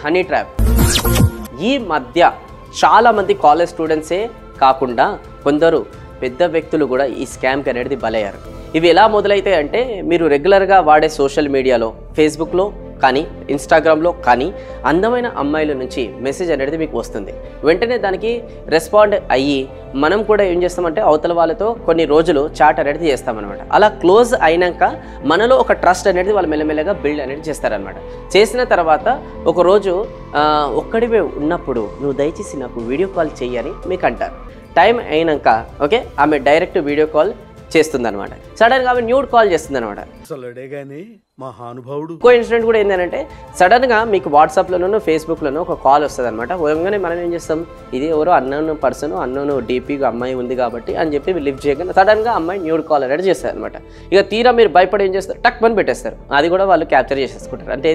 honey trap ఈ మధ్య చాలామంది కాలేజ్ స్టూడెంట్సే కాకుండా కొందరు పెద్ద వ్యక్తులు కూడా ఈ స్కామ్కి అనేది బలయ్యారు ఇవి ఎలా మొదలైతాయి అంటే మీరు రెగ్యులర్గా వాడే సోషల్ మీడియాలో ఫేస్బుక్లో కానీ ఇన్స్టాగ్రామ్లో కానీ అందమైన అమ్మాయిల నుంచి మెసేజ్ అనేది మీకు వస్తుంది వెంటనే దానికి రెస్పాండ్ అయ్యి మనం కూడా ఏం చేస్తామంటే అవతల వాళ్ళతో కొన్ని రోజులు చాట్ అనేది చేస్తామన్నమాట అలా క్లోజ్ అయినాక మనలో ఒక ట్రస్ట్ అనేది వాళ్ళు మెల్లమెల్లగా బిల్డ్ అనేది చేస్తారనమాట చేసిన తర్వాత ఒకరోజు ఆ, ఒక్కడివే ఉన్నప్పుడు నువ్వు దయచేసి నాకు వీడియో కాల్ చెయ్యని మీకు అంటారు టైం అయినాక ఓకే ఆమె డైరెక్ట్ వీడియో కాల్ చేస్తుందన్నమాట సడన్గా ఆమె న్యూడ్ కాల్ చేస్తుందన్నమాట అసలుడే గాని మహానుభావుడు ఇంకో ఇన్సిడెంట్ కూడా ఏంటంటే సడన్గా మీకు వాట్సాప్లోనూ ఫేస్బుక్లోనూ ఒక కాల్ వస్తుంది అనమాట ఉదయంగానే మనం ఏం చేస్తాం ఇది ఎవరో అన్నోన్ పర్సన్ అన్నోన్ డీపీగా అమ్మాయి ఉంది కాబట్టి అని చెప్పి లిఫ్ట్ చేయగానే సడన్గా అమ్మాయి న్యూడ్ కాల్ అనేది చేస్తారు అనమాట ఇక తీరా మీరు భయపడి ఏం చేస్తారు టక్ పని పెట్టేస్తారు అది కూడా వాళ్ళు క్యాప్చర్ చేసేసుకుంటారు అంటే